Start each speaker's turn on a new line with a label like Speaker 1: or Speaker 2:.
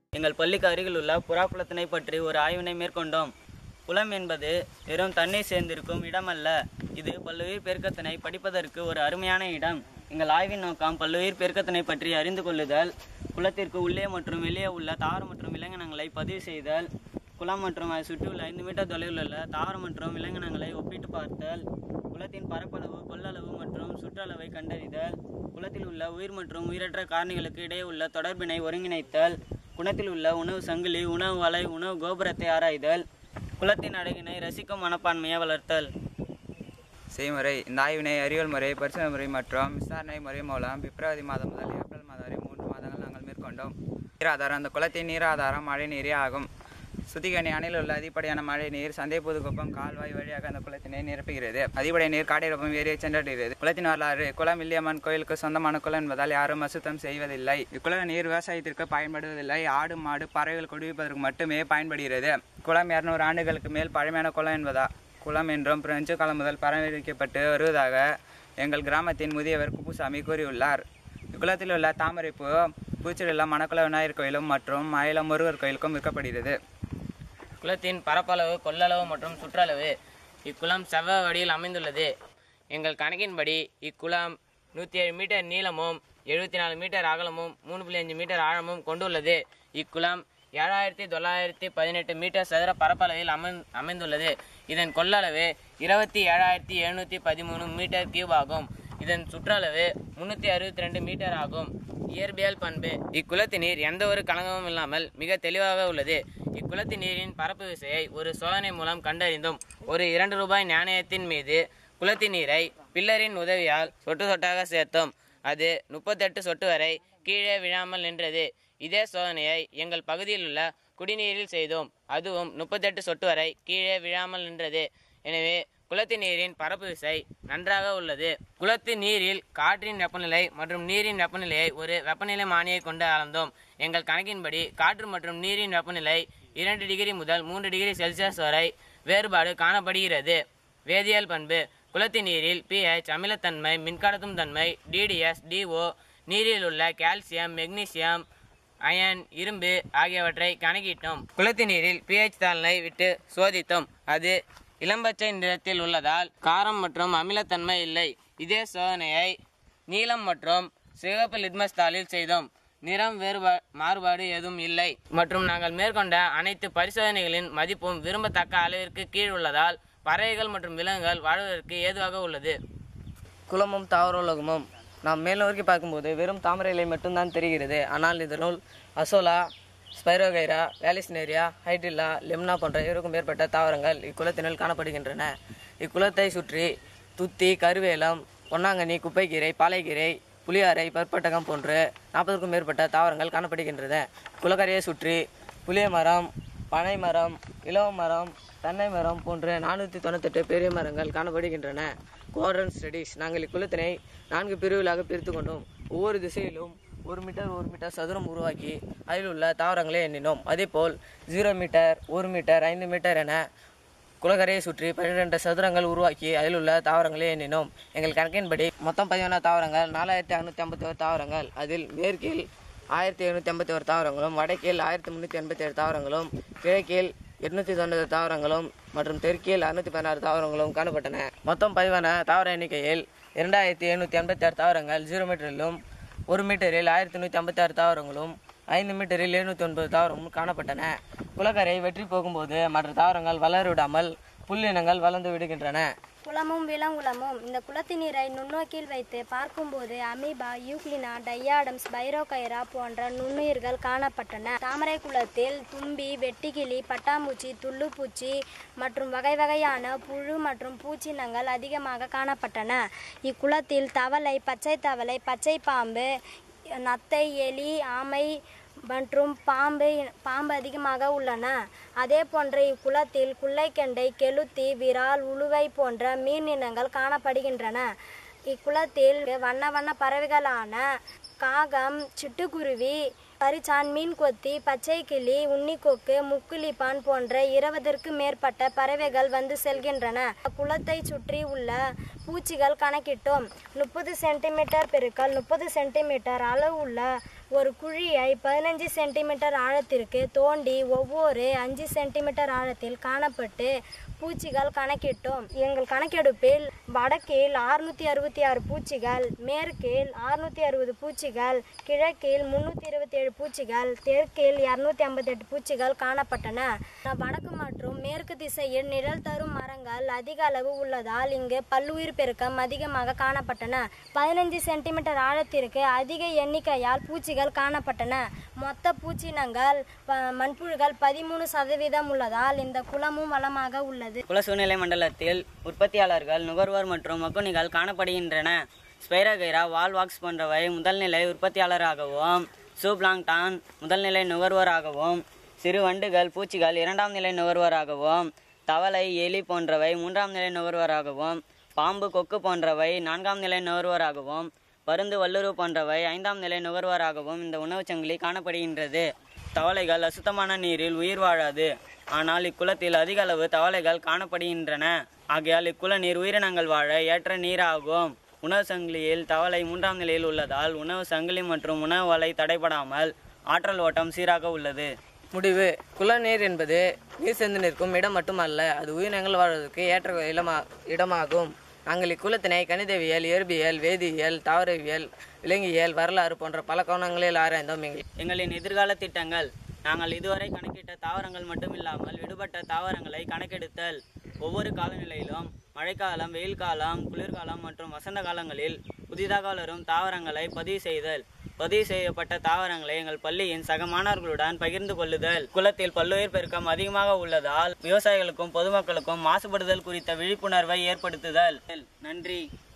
Speaker 1: எங்கள் பள்ளிக்கு அருகில் உள்ள புறாக்குளத்தினை பற்றி ஒரு ஆய்வினை மேற்கொண்டோம் குளம் என்பது வெறும் தண்ணீர் சேர்ந்திருக்கும் இடமல்ல இது பல்லுயிர் பெருக்கத்தினை படிப்பதற்கு ஒரு அருமையான இடம் எங்கள் ஆய்வின் நோக்கம் பல்லுயிர் பெருக்கத்தினை பற்றி அறிந்து கொள்ளுதல் குளத்திற்கு உள்ளே மற்றும் வெளியே உள்ள தாவரம் மற்றும் விலங்கினங்களை பதிவு செய்தல் குளம் மற்றும் அதை சுற்றியுள்ள ஐந்து மீட்டர் தொலைவில் உள்ள தாவரம் மற்றும் விலங்கினங்களை ஒப்பிட்டு பார்த்தல் குளத்தின் பரப்பளவு கொள்ளளவு மற்றும் சுற்றளவை கண்டறிதல் குளத்தில் உள்ள உயிர் மற்றும் உயிரற்ற காரணிகளுக்கு இடையே உள்ள தொடர்பினை ஒருங்கிணைத்தல் குளத்தில் உள்ள உணவு சங்கிலி உணவு வலை உணவு கோபுரத்தை ஆராய்தல் குளத்தின் அழகினை ரசிக்கும் மனப்பான்மையை வளர்த்தல்
Speaker 2: செய்முறை இந்த ஆய்வினை அறிவியல் முறை பரிசோதனை முறை மற்றும் விசாரணை முறை மூலம் பிப்ரவரி மாதம் முதல் ஏப்ரல் மாதம் வரை மூன்று மாதங்கள் நாங்கள் மேற்கொண்டோம் நீராதாரம் அந்த குளத்தின் நீராதாரம் மழை நீரே ஆகும் சுத்திகனி அணையில் உள்ள அதிகப்படியான மழை நீர் சந்தைப்புதுக்குப்பம் கால்வாய் வழியாக அந்த குளத்தினை நிரப்புகிறது அதிகப்படிய நீர் காடையொப்பம் ஏரியை சென்றடைகிறது குளத்தின் வரலாறு குளம் வில்லியம்மன் கோயிலுக்கு சொந்தமான குளம் என்பதால் யாரும் அசுத்தம் செய்வதில்லை இக்குள நீர் விவசாயத்திற்கு பயன்படுவதில்லை ஆடு மாடு பறவைகள் குடிப்பதற்கு மட்டுமே பயன்படுகிறது குளம் இருநூறு ஆண்டுகளுக்கு மேல் பழமையான குளம் என்பதா குளம் என்றும் பிரெஞ்சு காலம் முதல் பராமரிக்கப்பட்டு வருவதாக எங்கள் கிராமத்தின் முதியவர் குப்புசாமி கூறியுள்ளார் இக்குளத்தில் உள்ள தாமரைப்பூ பூச்சிலுள்ள மணக்குள விநாயகர் கோயிலும் மற்றும் மயிலம் முருகர் கோயிலுக்கும் விற்கப்படுகிறது
Speaker 3: குளத்தின் பரப்பளவு கொள்ளளவு மற்றும் சுற்றளவு இக்குளம் செவ்வ வடிவில் அமைந்துள்ளது எங்கள் கணக்கின்படி இக்குளம் நூற்றி ஏழு மீட்டர் நீளமும் எழுபத்தி நாலு மீட்டர் அகலமும் மூணு புள்ளி அஞ்சு மீட்டர் ஆழமும் கொண்டுள்ளது இக்குளம் ஏழாயிரத்தி தொள்ளாயிரத்தி பதினெட்டு மீட்டர் சதுர பரப்பளவில் அமை அமைந்துள்ளது இதன் கொள்ளளவு இருபத்தி ஏழாயிரத்தி எழுநூற்றி பதிமூணு மீட்டர் கியூப் ஆகும் இதன் சுற்றளவு முன்னூற்றி அறுபத்தி ரெண்டு மீட்டர் ஆகும் இயற்பியல் பண்பு இக்குளத்து நீர் எந்த ஒரு கலங்கமும் இல்லாமல் மிக தெளிவாக உள்ளது இக்குளத்து நீரின் பரப்பு விசையை ஒரு சோதனை மூலம் கண்டறிந்தோம் ஒரு இரண்டு ரூபாய் நாணயத்தின் மீது குளத்து நீரை பில்லரின் உதவியால் சொட்டு சொட்டாக சேர்த்தோம் அது முப்பத்தெட்டு சொட்டு வரை கீழே விழாமல் நின்றது இதே சோதனையை எங்கள் பகுதியில் உள்ள குடிநீரில் செய்தோம் அதுவும் முப்பத்தெட்டு சொட்டு வரை கீழே விழாமல் நின்றது எனவே குளத்து நீரின் பரப்பு விசை நன்றாக உள்ளது குளத்து நீரில் காற்றின் வெப்பநிலை மற்றும் நீரின் வெப்பநிலையை ஒரு வெப்பநிலை மானியை கொண்டு அளந்தோம் எங்கள் கணக்கின்படி காற்று மற்றும் நீரின் வெப்பநிலை இரண்டு டிகிரி முதல் மூன்று டிகிரி செல்சியஸ் வரை வேறுபாடு காணப்படுகிறது வேதியியல் பண்பு குளத்து நீரில் பிஹெச் அமிலத்தன்மை மின்கடத்தும் தன்மை டிடிஎஸ் டிஓ நீரில் உள்ள கால்சியம் மெக்னீசியம் அயன் இரும்பு ஆகியவற்றை கணக்கிட்டோம் குளத்து நீரில் பிஹெச் தாளனை விட்டு சோதித்தோம் அது இளம்பச்சை நிறத்தில் உள்ளதால் காரம் மற்றும் அமிலத்தன்மை இல்லை இதே சோதனையை நீலம் மற்றும் சிவப்பு லிட்மஸ் தாளில் செய்தோம் நிறம் வேறுபா மாறுபாடு எதுவும் இல்லை மற்றும் நாங்கள் மேற்கொண்ட அனைத்து பரிசோதனைகளின் மதிப்பும் விரும்பத்தக்க அளவிற்கு கீழ் உள்ளதால் பறவைகள் மற்றும் விலங்குகள் வாழ்வதற்கு ஏதுவாக உள்ளது
Speaker 4: குளமும் தாவர உலகமும் நாம் மேல் நோக்கி பார்க்கும்போது வெறும் தாமரை இலை மட்டும்தான் தெரிகிறது ஆனால் இதனுள் azolla spirogyra vallisneria hydrilla lemna போன்ற இருபதுக்கும் மேற்பட்ட தாவரங்கள் இக்குளத்தினுள் காணப்படுகின்றன இக்குளத்தை சுற்றி துத்தி கருவேலம் பொன்னாங்கண்ணி குப்பைக்கீரை பாலைக்கீரை புளியாரை பற்பட்டகம் போன்று நாற்பதுக்கும் மேற்பட்ட தாவரங்கள் காணப்படுகின்றன குளக்கரையை சுற்றி புளிய மரம் பனை மரம் இலவ மரம் தென்னை மரம் போன்ற நானூற்றி தொண்ணூத்தெட்டு பெரிய மரங்கள் காணப்படுகின்றன கோர்டன் ஸ்டடீஸ் நாங்கள் இக்குளத்தினை நான்கு பிரிவுகளாக பிரித்து கொண்டோம் ஒவ்வொரு திசையிலும் ஒரு மீட்டர் ஒரு மீட்டர் சதுரம் உருவாக்கி அதில் உள்ள தாவரங்களை எண்ணினோம் அதேபோல் ஜீரோ மீட்டர் ஒரு மீட்டர் ஐந்து மீட்டர் என குளக்கரையை சுற்றி பன்னிரெண்டு சதுரங்கள் உருவாக்கி அதில் உள்ள தாவரங்களை எண்ணினோம் எங்கள் கணக்கின்படி மொத்தம் பதிவான தாவரங்கள் நாலாயிரத்தி அறுநூற்றி ஐம்பத்தி ஒரு தாவரங்கள் அதில் மேற்கில் ஆயிரத்தி எழுநூற்றி ஐம்பத்தி ஒரு தாவரங்களும் வடக்கில் ஆயிரத்தி முந்நூற்றி எண்பத்தி ஏழு தாவரங்களும் கிழக்கில் எட்நூற்றி தொண்ணூறு தாவரங்களும் மற்றும் தெற்கில் அறுநூற்றி பதினாறு தாவரங்களும் காணப்பட்டன மொத்தம் பதிவான தாவர எண்ணிக்கையில் இரண்டாயிரத்தி எழுநூற்றி எண்பத்தி ஆறு தாவரங்கள் ஜீரோ மீட்டரிலும் ஒரு மீட்டரில் ஆயிரத்தி நூற்றி ஐம்பத்தி ஆறு தாவரங்களும் ஐந்து மீட்டரில் எழுநூற்றி ஒன்பது தாவரங்களும் காணப்பட்டன குளக்கரை வெற்றி போகும்போது மற்ற தாவரங்கள் வளர விடாமல் புல்லினங்கள் வளர்ந்து விடுகின்றன
Speaker 5: குளமும் விலங்குளமும் இந்த குளத்து நீரை நுண்ணோக்கில் வைத்து பார்க்கும்போது அமீபா யூக்ளினா டையாடம்ஸ் பைரோகைரா போன்ற நுண்ணுயிர்கள் காணப்பட்டன தாமரை குளத்தில் தும்பி வெட்டுக்கிளி பட்டாம்பூச்சி துள்ளுப்பூச்சி மற்றும் வகை வகையான புழு மற்றும் பூச்சினங்கள் அதிகமாக காணப்பட்டன இக்குளத்தில் தவளை பச்சை தவளை பச்சை பாம்பு நத்தை எலி ஆமை மற்றும் பாம்பு பாம்பு அதிகமாக உள்ளன அதே போன்ற இக்குளத்தில் குள்ளைக்கெண்டை கெளுத்தி விரால் உளுவை போன்ற மீனினங்கள் காணப்படுகின்றன இக்குளத்தில் வண்ண வண்ண பறவைகளான காகம் சிட்டுக்குருவி பரிச்சான் மீன் கொத்தி பச்சை கிளி உன்னிக்கொக்கு முக்குளிப்பான் போன்ற இருபதற்கு மேற்பட்ட பறவைகள் வந்து செல்கின்றன குளத்தை சுற்றி உள்ள பூச்சிகள் கணக்கிட்டோம் முப்பது சென்டிமீட்டர் பெருக்கல் முப்பது சென்டிமீட்டர் அளவு உள்ள ஒரு குழியை பதினஞ்சு சென்டிமீட்டர் ஆழத்திற்கு தோண்டி ஒவ்வொரு அஞ்சு சென்டிமீட்டர் ஆழத்தில் காணப்பட்டு பூச்சிகள் கணக்கிட்டோம் எங்கள் கணக்கெடுப்பில் வடக்கில் அறுநூத்தி அறுபத்தி ஆறு பூச்சிகள் மேற்கில் அறுநூத்தி அறுபது பூச்சிகள் கிழக்கில் முன்னூற்றி இருபத்தி ஏழு பூச்சிகள் தெற்கில் இரநூத்தி ஐம்பத்தெட்டு பூச்சிகள் காணப்பட்டன வடக்கு மற்றும் மேற்கு திசையில் நிழல் தரும் மரங்கள் அதிக அளவு உள்ளதால் இங்கு பல்லுயிர் பெருக்கம் அதிகமாக காணப்பட்டன பதினஞ்சு சென்டிமீட்டர் ஆழத்திற்கு அதிக எண்ணிக்கையால் பூச்சிகள் காணப்பட்டன மொத்த பூச்சினங்கள் ப- மண்புழுகள் பதிமூணு சதவீதம் உள்ளதால் இந்த குளமும் வளமாக உள்ளது
Speaker 1: குல சூழ்நிலை மண்டலத்தில் உற்பத்தியாளர்கள் நுகர்வோர் மற்றும் மக்குனிகள் காணப்படுகின்றன ஸ்பைரோகைரா வால்வாக்ஸ் போன்றவை முதல்நிலை உற்பத்தியாளராகவும் சூப்லாங்டான் முதல்நிலை நுகர்வோராகவும் சிறு வண்டுகள் பூச்சிகள் இரண்டாம் நிலை நுகர்வோராகவும் தவளை எலி போன்றவை மூன்றாம் நிலை நுகர்வோராகவும் பாம்பு கொக்கு போன்றவை நான்காம் நிலை நுகர்வோராகவும் பருந்து வல்லுரு போன்றவை ஐந்தாம் நிலை நுகர்வோராகவும் இந்த உணவுச் சங்கிலி காணப்படுகின்றது தவளைகள் அசுத்தமான நீரில் உயிர் வாழாது ஆனால் இக்குளத்தில் அதிக அளவு தவளைகள் காணப்படுகின்றன ஆகையால் இக்குள நீர் உயிரினங்கள் வாழ ஏற்ற நீராகும் உணவு சங்கிலியில் தவளை மூன்றாம் நிலையில் உள்ளதால் உணவு சங்கிலி மற்றும் உணவு வலை தடைபடாமல் ஆற்றல் ஓட்டம் சீராக உள்ளது
Speaker 4: முடிவு குளநீர் என்பது நீர் சேர்ந்து நிற்கும் இடம் மட்டுமல்ல அது உயிரினங்கள் வாழ்வதற்கு ஏற்ற இடமா இடமாகும் நாங்கள் இக்குளத்தினை கணிதவியல் இயற்பியல் வேதியியல் தாவரவியல் விலங்கியல் வரலாறு போன்ற பல கோணங்களில் ஆராய்ந்தோம் எங்கள்
Speaker 1: எங்களின் எதிர்கால திட்டங்கள் நாங்கள் இதுவரை கணக்கிட்ட தாவரங்கள் மட்டுமில்லாமல் விடுபட்ட தாவரங்களை கணக்கெடுத்தல் ஒவ்வொரு காலநிலையிலும் மழைக்காலம் வெயில் காலம் குளிர்காலம் மற்றும் வசந்த காலங்களில் புதிதாக வளரும் தாவரங்களை பதிவு செய்தல் பதிவு செய்யப்பட்ட தாவரங்களை எங்கள் பள்ளியின் சக மாணவர்களுடன் பகிர்ந்து கொள்ளுதல் குளத்தில் பல்லுயிர் பெருக்கம் அதிகமாக உள்ளதால் விவசாயிகளுக்கும் பொதுமக்களுக்கும் மாசுபடுதல் குறித்த விழிப்புணர்வை ஏற்படுத்துதல் நன்றி